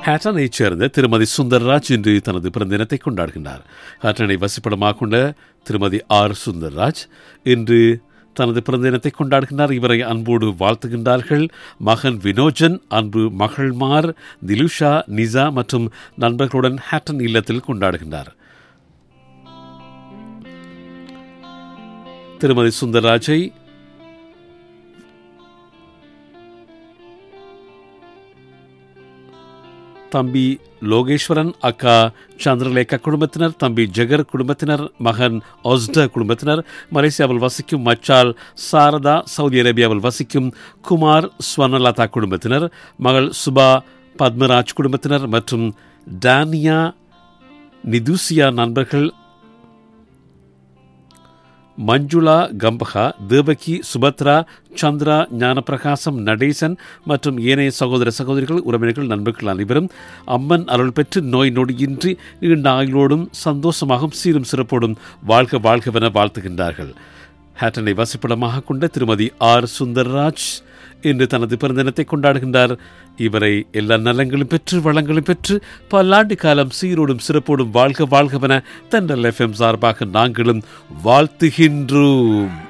ஹேட்டனைச் சேர்ந்த திருமதி சுந்தர்ராஜ் இன்று தனது பிறந்த தினத்தை கொண்டாடுகின்றார் ஹேட்டனை வசிப்பிடமாக கொண்ட திருமதி ஆர் சுந்தர்ராஜ் இன்று தனது பிறந்த தினத்தை கொண்டாடுகின்றார் இவரை அன்போடு வாழ்த்துகின்றார்கள் மகன் வினோஜன் அன்பு மகள்மார் திலுஷா நிசா மற்றும் நண்பர்களுடன் ஹேட்டன் இல்லத்தில் கொண்டாடுகின்றார் திருமதி சுந்தரராஜை தம்பி லோகேஸ்வரன் அக்கா சந்திரலேகா குடும்பத்தினர் தம்பி ஜெகர் குடும்பத்தினர் மகன் ஒஸ்ட குடும்பத்தினர் மலேசியாவில் வசிக்கும் மச்சால் சாரதா சவுதி அரேபியாவில் வசிக்கும் குமார் ஸ்வர்ணலதா குடும்பத்தினர் மகள் சுபா பத்மராஜ் குடும்பத்தினர் மற்றும் டானியா நிதுசியா நண்பர்கள் மஞ்சுளா கம்பகா தேவகி சுபத்ரா சந்திரா ஞானப்பிரகாசம் நடேசன் மற்றும் ஏனைய சகோதர சகோதரிகள் உறவினர்கள் நண்பர்கள் அனைவரும் அம்மன் அருள் பெற்று நோய் நொடியின்றி நீண்ட ஆயுளோடும் சந்தோஷமாகவும் சீரும் சிறப்போடும் வாழ்க வாழ்கவென வாழ்த்துகின்றார்கள் ஹேட்டனை வசிப்பிடமாக கொண்ட திருமதி ஆர் சுந்தர்ராஜ் இன்று தனது பிறந்ததினத்தை கொண்டாடுகின்றார் இவரை எல்லா நலங்களும் பெற்று வளங்களும் பெற்று பல்லாண்டு காலம் சீரோடும் சிறப்போடும் வாழ்க வாழ்கவென தென்றல் எஃப்எம் சார்பாக நாங்களும் வாழ்த்துகின்றோம்